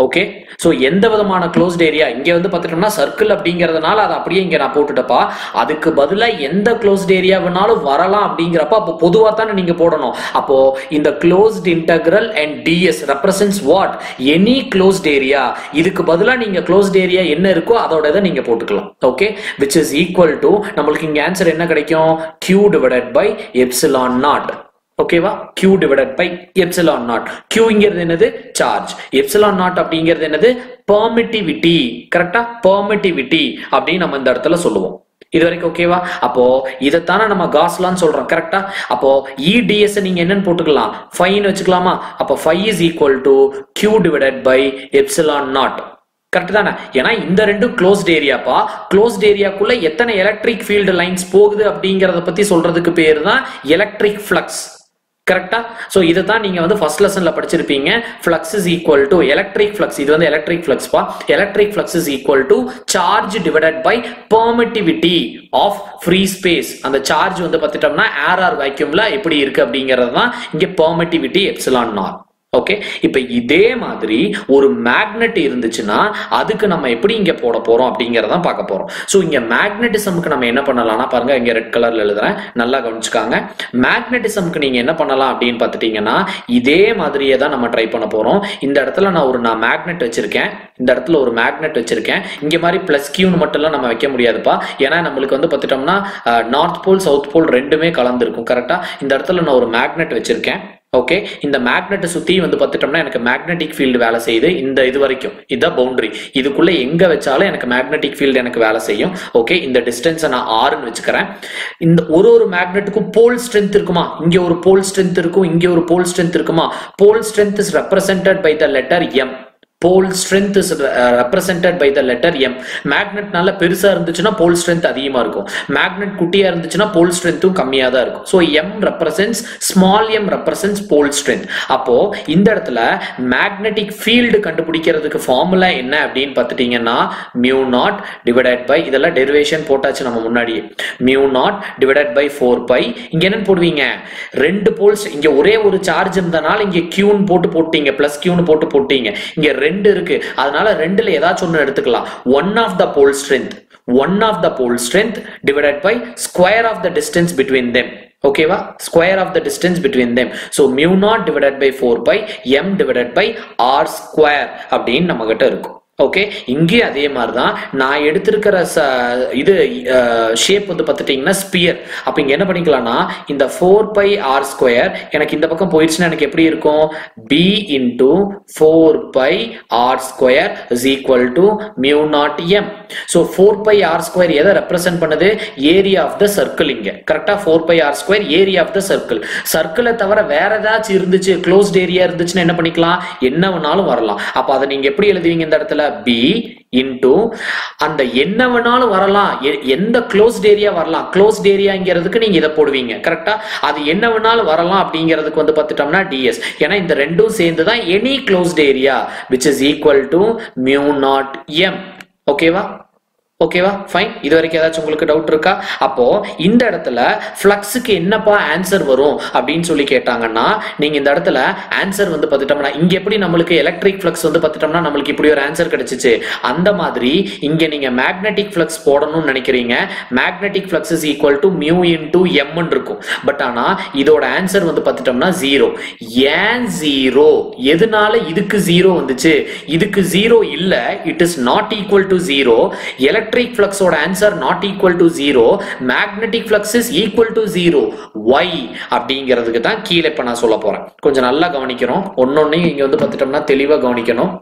ஓகே சோ எந்த விதமான க்ளோஸ்ட் ஏரியா இங்க வந்து பார்த்துட்டோம்னா சர்க்கிள் அப்படிங்கறதுனால அதை அப்படியே இங்க நான் போட்டுட்டப்பா அதுக்கு பதிலா எந்த க்ளோஸ்ட் ஏரியா வேணாலும் வரலாம் அப்படிங்கிறப்ப அப்போ பொதுவா தானே நீங்க போடணும் அப்போ இந்த closed integral and DS represents what any closed area இதுக்கு பதிலா நீங்க க்ளோஸ்ட் ஏரியா என்ன இருக்கோ அதோட இதை நீங்க போட்டுக்கலாம் okay which is equal to நம்மளுக்கு இங்க ஆன்சர் என்ன கிடைக்கும் q divided by epsilon naught ஓகேவா q divided by epsilon naught qங்கிறது என்னது சார்ஜ் எப்சிலான் நாட் அப்படிங்கிறது என்னது பெர்மிட்டிவிட்டி கரெக்டா பெர்மிட்டிவிட்டி அப்படின்னு நம்ம இந்த இடத்துல சொல்லுவோம் இது வரைக்கும் ஓகேவா அப்போ இதைத்தானே நம்ம காஸ்லான்னு சொல்றோம் கரெக்டா அப்போ இடிஎஸ் நீங்க என்னன்னு போட்டுக்கலாம் ஃபைன் வச்சுக்கலாமா அப்போ phi is equal to Q divided by epsilon naught correct தானே ஏன்னா இந்த ரெண்டும் க்ளோஸ்ட் ஏரியாப்பா க்ளோஸ்ட் ஏரியாக்குள்ள எத்தனை எலக்ட்ரிக் ஃபீல்டு லைன்ஸ் போகுது அப்படிங்கறத பத்தி சொல்றதுக்கு பேர் தான் எலக்ட்ரிக் ஃப்ளக்ஸ் கரெக்டா சோ இதை தான் நீங்க வந்து ஃபர்ஸ்ட் லெசன்ல படிச்சிருப்பீங்க flux is equal to electric flux இது வந்து எலக்ட்ரிக் ஃப்ளக்ஸ் பா electric flux is equal to charge divided by permittivity of free space அந்த சார்ஜ் வந்து பார்த்துட்டோம்னா ஏர் ஆர் வேக்யூம்ல எப்படி இருக்கு அப்படிங்கிறது தான் இங்க பெர்மிட்டிவிட்டி எப்சிலான் நார் ஓகே இப்ப இதே மாதிரி ஒரு மேக்னெட் இருந்துச்சுன்னா அதுக்கு நம்ம எப்படி இங்க போட போறோம் அப்படிங்கறத பார்க்க போறோம் சோ இங்க மேக்னெட்டிசம்க்கு நம்ம என்ன பண்ணலாம்னா பாருங்க இங்க ரெட் கலர்ல எழுதுறேன் நல்லா கவனிச்சுக்காங்க மேக்னெட்டிசம்க்கு நீங்க என்ன பண்ணலாம் அப்படின்னு பார்த்துட்டீங்கன்னா இதே மாதிரியே தான் நம்ம ட்ரை பண்ண போறோம் இந்த இடத்துல நான் ஒரு நான் மேக்னெட் வச்சிருக்கேன் இந்த இடத்துல ஒரு மேக்னெட் வச்சிருக்கேன் இங்க மாதிரி பிளஸ் கியூன்னு மட்டும்லாம் நம்ம வைக்க முடியாதுப்பா ஏன்னா நம்மளுக்கு வந்து பார்த்துட்டோம்னா நார்த் போல் சவுத் போல் ரெண்டுமே கலந்துருக்கும் கரெக்டா இந்த இடத்துல நான் ஒரு மேக்னெட் வச்சிருக்கேன் ஓகே இந்த மேக்னெட்டை சுத்தி வந்து பார்த்துட்டோம்னா எனக்கு மேக்னெட்டிக் ஃபீல்டு வேலை செய்யுது இந்த இது வரைக்கும் இதுதான் பவுண்டரி இதுக்குள்ள எங்க வச்சாலும் எனக்கு மேக்னெட்டிக் ஃபீல்டு எனக்கு வேலை செய்யும் ஓகே இந்த டிஸ்டன்ஸை நான் ஆறுன்னு வச்சுக்கிறேன் இந்த ஒரு ஒரு மேக்னெட்டுக்கும் போல் ஸ்ட்ரென்த் இருக்குமா இங்க ஒரு போல் ஸ்ட்ரென்த் இருக்கும் இங்க ஒரு போல் ஸ்ட்ரென்த் இருக்குமா pole strength is represented by the letter M pole strength is represented by the letter M magnet நல்ல பெருசா இருந்துச்சுன்னா போல் ஸ்ட்ரென்த் அதிகமா இருக்கும் மேக்னெட் குட்டியா இருந்துச்சுன்னா போல் ஸ்ட்ரென்த்தும் கம்மியா தான் இருக்கும் so M represents small M represents pole strength அப்போ இந்த இடத்துல மேக்னெட்டிக் ஃபீல்டு கண்டுபிடிக்கிறதுக்கு ஃபார்முலா என்ன அப்படின்னு பார்த்துட்டீங்கன்னா மியூ நாட் டிவைடட் பை இதெல்லாம் டெரிவேஷன் போட்டாச்சு நம்ம முன்னாடியே mu naught divided by four pi இங்க என்னன்னு போடுவீங்க ரெண்டு போல்ஸ் இங்க ஒரே ஒரு சார்ஜ் இருந்தனால இங்க கியூன்னு போட்டு போட்டீங்க பிளஸ் கியூன்னு போட்டு போட்டீங்க இங்க ரெண்டு இருக்கு அதனால ரெண்டுல ஏதாச்சும் ஒன்று எடுத்துக்கலாம் one of the pole strength one of the pole strength divided by square of the distance between them ஓகேவா square of the distance between them so mu naught divided by four pi M divided by R square அப்படின்னு நம்ம கிட்ட இருக்கும் okay இங்கேயும் அதே மாதிரி தான் நான் எடுத்திருக்கிற ச இது ஷேப் வந்து பார்த்துட்டிங்கன்னா ஸ்பியர் அப்போ இங்கே என்ன பண்ணிக்கலாம்னா இந்த ஃபோர் பை ஆர் ஸ்கொயர் எனக்கு இந்த பக்கம் போயிடுச்சுன்னா எனக்கு எப்படி இருக்கும் B into four pi R square is equal to mu naught M so four pi R square எதை ரெப்ரசென்ட் பண்ணுது ஏரியா ஆஃப் த சர்க்கிள் இங்க கரெக்டா four pi R square area of the circle சர்க்கிளை தவிர வேற ஏதாச்சும் இருந்துச்சு க்ளோஸ்ட் ஏரியா இருந்துச்சுன்னா என்ன பண்ணிக்கலாம் என்ன வேணாலும் வரலாம் அப்போ அதை நீங்க எப்படி எழுதுவீங்க இந்த இடத்துல பி இன்டூ அந்த என்ன வேணாலும் வரலாம் எ- எந்த க்ளோஸ்ட் ஏரியா வரலாம் க்ளோஸ்ட் ஏரியாங்கிறதுக்கு நீங்க இதை போடுவீங்க கரெக்டா அது என்ன வேணாலும் வரலாம் அப்படிங்கிறதுக்கு வந்து பார்த்துட்டோம்னா டிஎஸ் ஏன்னா இந்த ரெண்டும் சேர்ந்து தான் any closed area which is equal to mu naught M ஓகேவா ஓகேவா ஃபைன் இது வரைக்கும் ஏதாச்சும் உங்களுக்கு டவுட் இருக்கா அப்போ இந்த இடத்துல ஃப்ளக்ஸுக்கு என்னப்பா ஆன்சர் வரும் அப்படின்னு சொல்லி கேட்டாங்கன்னா நீங்க இந்த இடத்துல ஆன்சர் வந்து பார்த்துட்டோம்னா இங்க எப்படி நம்மளுக்கு எலக்ட்ரிக் ஃப்ளக்ஸ் வந்து பார்த்துட்டோம்னா நம்மளுக்கு இப்படி ஒரு ஆன்சர் கிடைச்சிச்சு அந்த மாதிரி இங்க நீங்க மேக்னெட்டிக் ஃப்ளக்ஸ் போடணும்னு நினைக்கிறீங்க magnetic flux is equal to mu into M இருக்கும் பட் ஆனா இதோட ஆன்சர் வந்து பார்த்துட்டோம்னா ஜீரோ ஏன் ஜீரோ எதனால இதுக்கு ஜீரோ வந்துச்சு இதுக்கு ஜீரோ இல்ல it is not equal to zero electric ஃப்ளக்ஸோட answer not equal to zero magnetic flux is equal to zero why அப்படிங்கிறதுக்கு தான் கீழே இப்ப நான் சொல்ல போறேன் கொஞ்சம் நல்லா கவனிக்கணும் ஒன்னொன்னையும் இங்க வந்து பார்த்துட்டோம்னா தெளிவா கவனிக்கணும்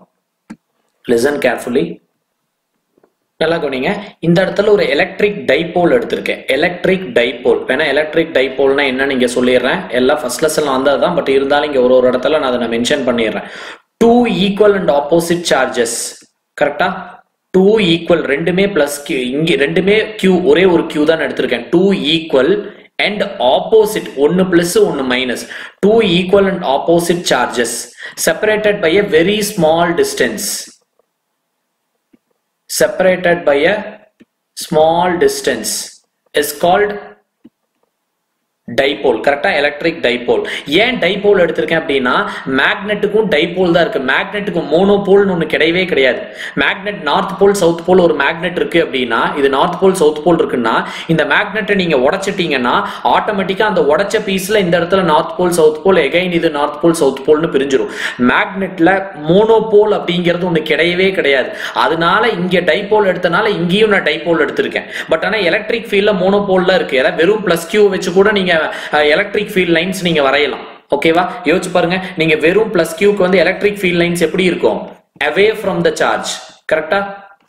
லிசன் கேர்ஃபுல்லி நல்லா கவனிங்க இந்த இடத்துல ஒரு எலக்ட்ரிக் டைபோல் எடுத்திருக்கேன் எலக்ட்ரிக் டைபோல் வேணா எலக்ட்ரிக் டைபோல்னா என்னன்னு இங்க சொல்லிடுறேன் எல்லாம் ஃபர்ஸ்ட் லெசன்ல வந்தது தான் பட் இருந்தாலும் இங்க ஒரு ஒரு இடத்துல நான் அதை நான் மென்ஷன் பண்ணிடுறேன் two equal and opposite charges கரெக்டா டூ ஈக்குவல் ரெண்டுமே பிளஸ் கியூ இங்க ரெண்டுமே கியூ ஒரே ஒரு கியூ தான் எடுத்திருக்கேன் டூ ஈக்குவல் அண்ட் ஆப்போசிட் ஒன்னு பிளஸ் ஒன்னு minus two equal and opposite charges separated by a very small distance separated by a small distance is called dipole கரெக்டா எலக்ட்ரிக் டைபோல் ஏன் டைபோல் எடுத்திருக்கேன் அப்படின்னா மேக்னெட்டுக்கும் டைபோல் தான் இருக்கு மேக்னெட்டுக்கும் மோனோபோல்னு ஒன்று கிடையவே கிடையாது magnet north pole south pole ஒரு மேக்னெட் இருக்கு அப்படின்னா இது நார்த் போல் சவுத் போல் இருக்குன்னா இந்த மேக்னெட்டை நீங்க உடைச்சிட்டீங்கன்னா ஆட்டோமேட்டிக்கா அந்த உடைச்ச பீஸ்ல இந்த இடத்துல north pole south pole again இது நார்த் போல் சவுத் போல்னு பிரிஞ்சிடும் மேக்னெட்ல மோனோபோல் அப்படிங்கிறது ஒன்று கிடையவே கிடையாது அதனால இங்க டைபோல் எடுத்தனால இங்கேயும் நான் டைபோல் எடுத்திருக்கேன் பட் ஆனா எலக்ட்ரிக் ஃபீல்ட்ல மோனோபோல் தான் இருக்கு ஏதாவது வெறும் பிளஸ் கியூ வச்சு கூட நீங்க எலக்ட்ரிக் ஃபீல்ட் லைன்ஸ் நீங்க வரையலாம் ஓகேவா யோசிச்சு பாருங்க நீங்க வெறும் பிளஸ் கியூக்கு வந்து எலக்ட்ரிக் ஃபீல்ட் லைன்ஸ் எப்படி இருக்கும் அவே ஃப்ரம் த சார்ஜ் கரெக்டா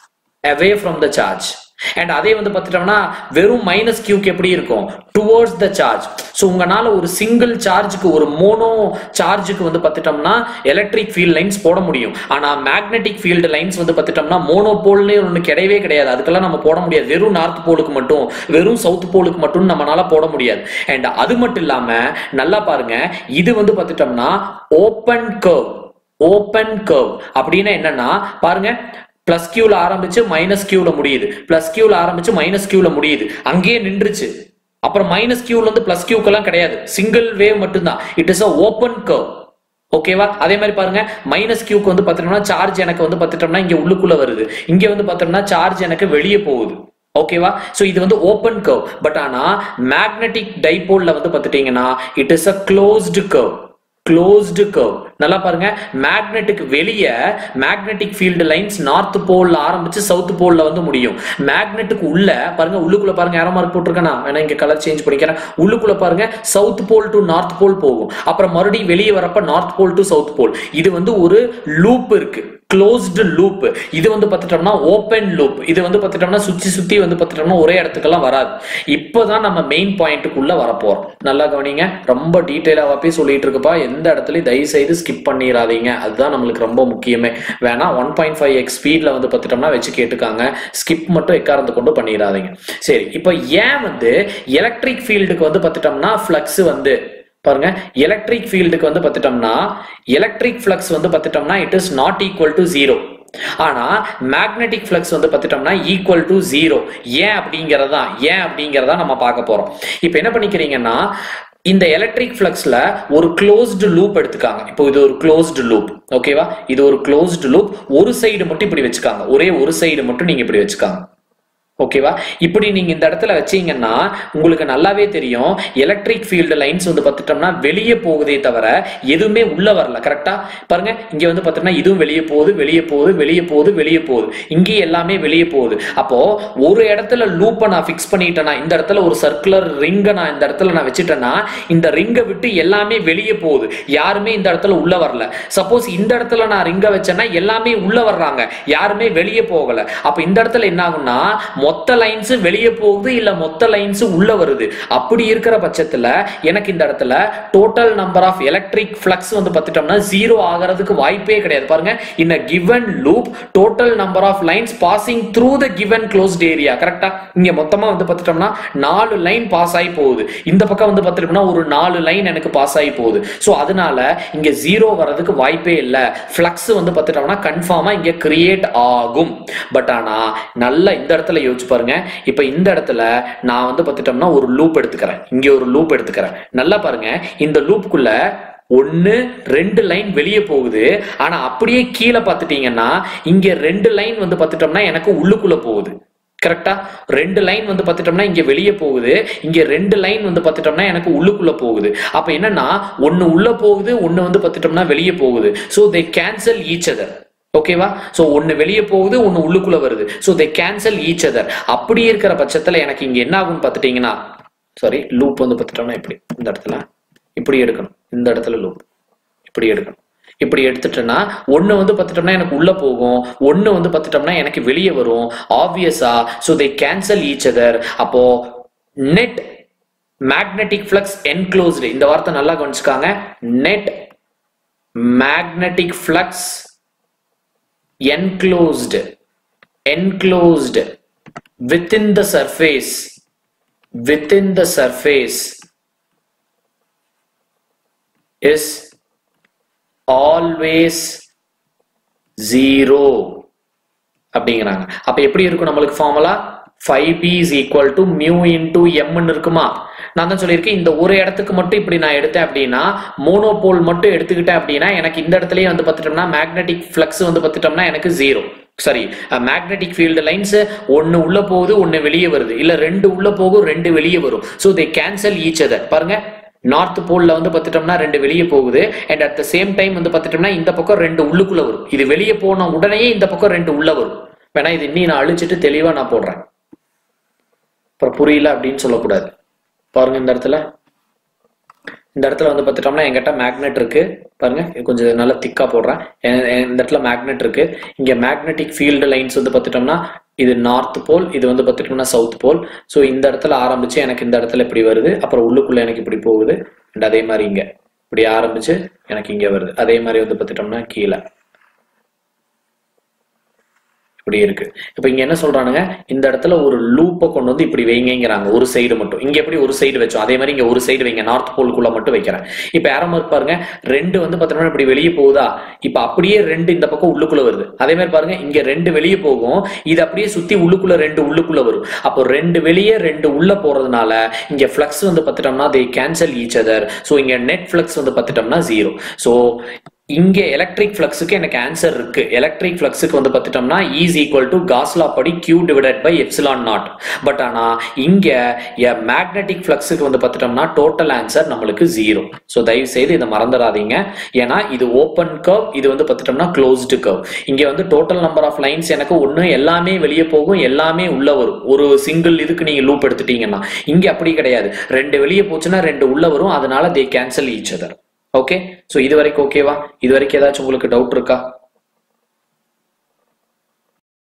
away from the charge and அதே வந்து பார்த்துட்டோம்னா வெறும் மைனஸ் கியூக்கு எப்படி இருக்கும் டுவோர்ட்ஸ் த சார்ஜ் ஸோ உங்களால ஒரு சிங்கிள் சார்ஜுக்கு ஒரு மோனோ சார்ஜுக்கு வந்து பார்த்துட்டோம்னா எலக்ட்ரிக் ஃபீல்ட் லைன்ஸ் போட முடியும் ஆனா மேக்னெட்டிக் ஃபீல்டு லைன்ஸ் வந்து பார்த்துட்டோம்னா மோனோபோல்னே ஒன்று கிடையவே கிடையாது அதுக்கெல்லாம் நம்ம போட முடியாது வெறும் நார்த் போலுக்கு மட்டும் வெறும் சவுத் போலுக்கு மட்டும் நம்மளால போட முடியாது அண்ட் அது மட்டும் இல்லாம நல்லா பாருங்க இது வந்து பார்த்துட்டோம்னா ஓப்பன் கர்வ் ஓப்பன் கர்வ் அப்படின்னா என்னன்னா பாருங்க பிளஸ் கியூல ஆரம்பிச்சு மைனஸ் கியூல முடியுது பிளஸ் கியூல ஆரம்பிச்சு மைனஸ் கியூல முடியுது அங்கேயே நின்றுச்சு அப்புறம் மைனஸ் கியூல இருந்து பிளஸ் கியூக்கெல்லாம் கிடையாது சிங்கிள் வேவ் மட்டும்தான் it is a open curve ஓகேவா அதே மாதிரி பாருங்க மைனஸ் கியூக்கு வந்து பாத்தீங்கன்னா சார்ஜ் எனக்கு வந்து பாத்துட்டோம்னா இங்க உள்ளுக்குள்ள வருது இங்க வந்து பாத்தோம்னா சார்ஜ் எனக்கு வெளியே போகுது ஓகேவா சோ இது வந்து ஓப்பன் கர்வ் பட் ஆனா மேக்னெட்டிக் டைபோல்ல வந்து பாத்துட்டீங்கன்னா it is a closed curve closed curve நல்லா பாருங்க மேக்னெட்டுக்கு வெளியே மேக்னெட்டிக் ஃபீல்டு லைன்ஸ் நார்த் போல்ல ஆரம்பிச்சு சவுத் போல்ல வந்து முடியும் மேக்னெட்டுக்கு உள்ள பாருங்க உள்ளுக்குள்ள பாருங்க யாரோ மார்க் போட்டிருக்கேனா வேணா இங்க கலர் சேஞ்ச் பண்ணிக்கிறேன் உள்ளுக்குள்ள பாருங்க south pole to north pole போகும் அப்புறம் மறுபடியும் வெளியே வரப்ப north pole to south pole இது வந்து ஒரு லூப் இருக்கு க்ளோஸ்டு லூப் இது வந்து பார்த்துட்டோம்னா ஓப்பன் லூப் இது வந்து பார்த்துட்டோம்னா சுத்தி சுத்தி வந்து பார்த்துட்டோம்னா ஒரே இடத்துக்கெல்லாம் வராது இப்போதான் நம்ம மெயின் பாயிண்ட்டுக்குள்ள வரப்போறோம் நல்லா கவனிங்க ரொம்ப டீட்டெயிலாக போய் சொல்லிட்டு இருக்குப்பா எந்த இடத்துலயும் தயவு செய்து ஸ்கிப் பண்ணிடாதீங்க அதுதான் நம்மளுக்கு ரொம்ப முக்கியமே வேணா ஒன் பாயிண்ட் ஃபைவ் எக்ஸ் ஸ்பீட்ல வந்து பார்த்துட்டோம்னா வச்சு கேட்டுக்காங்க ஸ்கிப் மட்டும் எக்காரந்து கொண்டு பண்ணிடாதீங்க சரி இப்போ ஏன் வந்து எலக்ட்ரிக் ஃபீல்டுக்கு வந்து பார்த்துட்டோம்னா ஃப்ளக்ஸ் வந்து பாருங்க எலக்ட்ரிக் ஃபீல்டுக்கு வந்து பார்த்துட்டோம்னா எலக்ட்ரிக் ஃப்ளக்ஸ் வந்து பார்த்துட்டோம்னா it is not equal to zero ஆனா மேக்னெட்டிக் ஃப்ளக்ஸ் வந்து பார்த்துட்டோம்னா ஈக்குவல் டு ஜீரோ ஏன் அப்படிங்கறதா ஏன் அப்படிங்கறதா நம்ம பார்க்க போறோம் இப்போ என்ன பண்ணிக்கிறீங்கன்னா இந்த எலக்ட்ரிக் ஃப்ளக்ஸ்ல ஒரு க்ளோஸ்டு லூப் எடுத்துக்காங்க இப்போ இது ஒரு க்ளோஸ்டு லூப் ஓகேவா இது ஒரு க்ளோஸ்டு லூப் ஒரு சைடு மட்டும் இப்படி வச்சுக்காங்க ஒரே ஒரு சைடு மட்டும் நீங்க இப்படி வச்சுக்காங்க ஓகேவா இப்படி நீங்க இந்த இடத்துல வச்சீங்கன்னா உங்களுக்கு நல்லாவே தெரியும் எலக்ட்ரிக் ஃபீல்டு லைன்ஸ் வந்து பார்த்துட்டோம்னா வெளியே போகுதே தவிர எதுவுமே உள்ள வரல கரெக்டா பாருங்க இங்க வந்து பார்த்தோம்னா இதுவும் வெளியே போகுது வெளியே போகுது வெளியே போகுது வெளியே போகுது இங்கே எல்லாமே வெளியே போகுது அப்போ ஒரு இடத்துல லூப்பை நான் ஃபிக்ஸ் பண்ணிட்டேன்னா இந்த இடத்துல ஒரு சர்க்குலர் ரிங்கை நான் இந்த இடத்துல நான் வச்சுட்டேன்னா இந்த ரிங்கை விட்டு எல்லாமே வெளியே போகுது யாருமே இந்த இடத்துல உள்ள வரல சப்போஸ் இந்த இடத்துல நான் ரிங்கை வச்சேன்னா எல்லாமே உள்ள வர்றாங்க யாருமே வெளியே போகல அப்ப இந்த இடத்துல என்ன ஆகும்னா மொத்த லைன்ஸ் வெளியே போகுது இல்ல மொத்த லைன்ஸ் உள்ள வருது அப்படி இருக்கிற பட்சத்துல எனக்கு இந்த இடத்துல total number of electric flux வந்து பார்த்துட்டோம்னா ஜீரோ ஆகிறதுக்கு வாய்ப்பே கிடையாது பாருங்க in a given loop total number of lines passing through the given closed area கரெக்டா இங்க மொத்தமா வந்து பார்த்துட்டோம்னா நாலு லைன் பாஸ் ஆகி போகுது இந்த பக்கம் வந்து பார்த்துட்டோம்னா ஒரு நாலு லைன் எனக்கு பாஸ் ஆகி போகுது ஸோ அதனால இங்க ஜீரோ வர்றதுக்கு வாய்ப்பே இல்லை ஃபிளக்ஸ் வந்து பார்த்துட்டோம்னா கன்ஃபார்மா இங்க கிரியேட் ஆகும் பட் ஆனா நல்ல இந்த இடத்துல யோசிச்சு பாருங்க இப்ப இந்த இடத்துல நான் வந்து பார்த்துட்டோம்னா ஒரு லூப் எடுத்துக்கிறேன் இங்க ஒரு லூப் எடுத்துக்கிறேன் நல்லா பாருங்க இந்த லூப்புக்குள்ள ஒன்னு ரெண்டு லைன் வெளியே போகுது ஆனா அப்படியே கீழே பார்த்துட்டீங்கன்னா இங்க ரெண்டு லைன் வந்து பார்த்துட்டோம்னா எனக்கு உள்ளுக்குள்ள போகுது கரெக்டா ரெண்டு லைன் வந்து பார்த்துட்டோம்னா இங்க வெளியே போகுது இங்க ரெண்டு லைன் வந்து பார்த்துட்டோம்னா எனக்கு உள்ளுக்குள்ள போகுது அப்ப என்னன்னா ஒன்னு உள்ள போகுது ஒன்னு வந்து பார்த்துட்டோம்னா வெளியே போகுது so they cancel each other ஓகேவா சோ ஒன்னு வெளியே போகுது ஒன்னு உள்ளுக்குள்ள வருது so they cancel each other அப்படி இருக்கிற பட்சத்துல எனக்கு இங்க என்ன ஆகும்னு பார்த்துட்டீங்கன்னா சாரி லூப் வந்து பார்த்துட்டோம்னா இப்படி இந்த இடத்துல இப்படி எடுக்கணும் இந்த இடத்துல லூப் இப்படி எடுக்கணும் இப்படி எடுத்துட்டேன்னா ஒன்னு வந்து பார்த்துட்டோம்னா எனக்கு உள்ள போகும் ஒன்னு வந்து பார்த்துட்டோம்னா எனக்கு வெளியே வரும் ஆப்வியஸா so they cancel each other அப்போ நெட் மேக்னெட்டிக் ஃப்ளக்ஸ் என்க்ளோஸ்டு இந்த வார்த்தை நல்லா கவனிச்சுக்காங்க net magnetic flux enclosed enclosed within the surface within the surface is always zero அப்படிங்கிறாங்க அப்ப எப்படி இருக்கும் நம்மளுக்கு formula phi B is equal to mu into எம்னு இருக்குமா நான் தான் சொல்லியிருக்கேன் இந்த ஒரு இடத்துக்கு மட்டும் இப்படி நான் எடுத்தேன் அப்படின்னா மோனோபோல் மட்டும் எடுத்துக்கிட்டேன் அப்படின்னா எனக்கு இந்த இடத்துலயே வந்து பார்த்துட்டோம்னா மேக்னெட்டிக் ஃப்ளக்ஸ் வந்து பார்த்துட்டோம்னா எனக்கு zero sorry magnetic field lines ஒன்னு உள்ள போகுது ஒன்னு வெளியே வருது இல்ல ரெண்டு உள்ள போகும் ரெண்டு வெளியே வரும் so they cancel each other பாருங்க நார்த் போல்ல வந்து பார்த்துட்டோம்னா ரெண்டு வெளியே போகுது and at the same time வந்து பார்த்துட்டோம்னா இந்த பக்கம் ரெண்டு உள்ளுக்குள்ள வரும் இது வெளியே போன உடனே இந்த பக்கம் ரெண்டு உள்ள வரும் வேணா இது இன்னி நான் அழிச்சிட்டு தெளிவா நான் போடுறேன் அப்புறம் புரியல அப்படின்னு சொல்லக்கூடாது பாருங்க இந்த இடத்துல இந்த இடத்துல வந்து பார்த்துட்டோம்னா என்கிட்ட மேக்னெட் இருக்கு பாருங்க இது கொஞ்சம் நல்லா திக்கா போடுறேன் எ- எ- இந்த இடத்துல மேக்னெட் இருக்கு இங்க மேக்னெட்டிக் ஃபீல்டு லைன்ஸ் வந்து பார்த்துட்டோம்னா இது நார்த் போல் இது வந்து பார்த்துட்டோம்னா சவுத் போல் ஸோ இந்த இடத்துல ஆரம்பிச்சு எனக்கு இந்த இடத்துல இப்படி வருது அப்புறம் உள்ளுக்குள்ள எனக்கு இப்படி போகுது அண்ட் அதே மாதிரி இங்க இப்படி ஆரம்பிச்சு எனக்கு இங்க வருது அதே மாதிரி வந்து பார்த்துட்டோம்னா கீழே இப்படி இருக்கு இப்ப இங்க என்ன சொல்றானுங்க இந்த இடத்துல ஒரு லூப்பை கொண்டு வந்து இப்படி வைங்கங்கிறாங்க ஒரு சைடு மட்டும் இங்க எப்படி ஒரு சைடு வச்சோம் அதே மாதிரி இங்க ஒரு சைடு வைங்க நார்த் போலுக்குள்ள மட்டும் வைக்கிறேன் இப்ப ஏரோ மார்க் பாருங்க ரெண்டு வந்து பார்த்தோம்னா இப்படி வெளியே போகுதா இப்ப அப்படியே ரெண்டு இந்த பக்கம் உள்ளுக்குள்ள வருது அதே மாதிரி பாருங்க இங்க ரெண்டு வெளியே போகும் இது அப்படியே சுத்தி உள்ளுக்குள்ள ரெண்டு உள்ளுக்குள்ள வரும் அப்போ ரெண்டு வெளியே ரெண்டு உள்ள போறதுனால இங்க ஃபிளக்ஸ் வந்து பார்த்துட்டோம்னா they cancel each other so இங்க நெட் ஃபிளக்ஸ் வந்து பார்த்துட்டோம்னா ஜீரோ ஸோ இங்க எலக்ட்ரிக் ஃப்ளக்ஸுக்கு எனக்கு ஆன்சர் இருக்கு எலக்ட்ரிக் ஃப்ளக்ஸுக்கு வந்து பார்த்துட்டோம்னா ஈஸ் ஈக்குவல் டு காஸ்லா படி Q divided by epsilon naught but ஆனா இங்க மேக்னெட்டிக் ஃப்ளக்ஸுக்கு வந்து பார்த்துட்டோம்னா டோட்டல் ஆன்சர் நம்மளுக்கு ஜீரோ ஸோ தயவு செய்து இதை மறந்துடாதீங்க ஏன்னா இது ஓப்பன் கர்வ் இது வந்து பார்த்துட்டோம்னா க்ளோஸ்டு கர்வ் இங்க வந்து டோட்டல் நம்பர் ஆஃப் லைன்ஸ் எனக்கு ஒன்று எல்லாமே வெளியே போகும் எல்லாமே உள்ள வரும் ஒரு சிங்கிள் இதுக்கு நீங்க லூப் எடுத்துட்டீங்கன்னா இங்க அப்படி கிடையாது ரெண்டு வெளியே போச்சுன்னா ரெண்டு உள்ள வரும் அதனால they cancel each other okay so இது வரைக்கும் ஓகேவா இது வரைக்கும் ஏதாச்சும் உங்களுக்கு டவுட் இருக்கா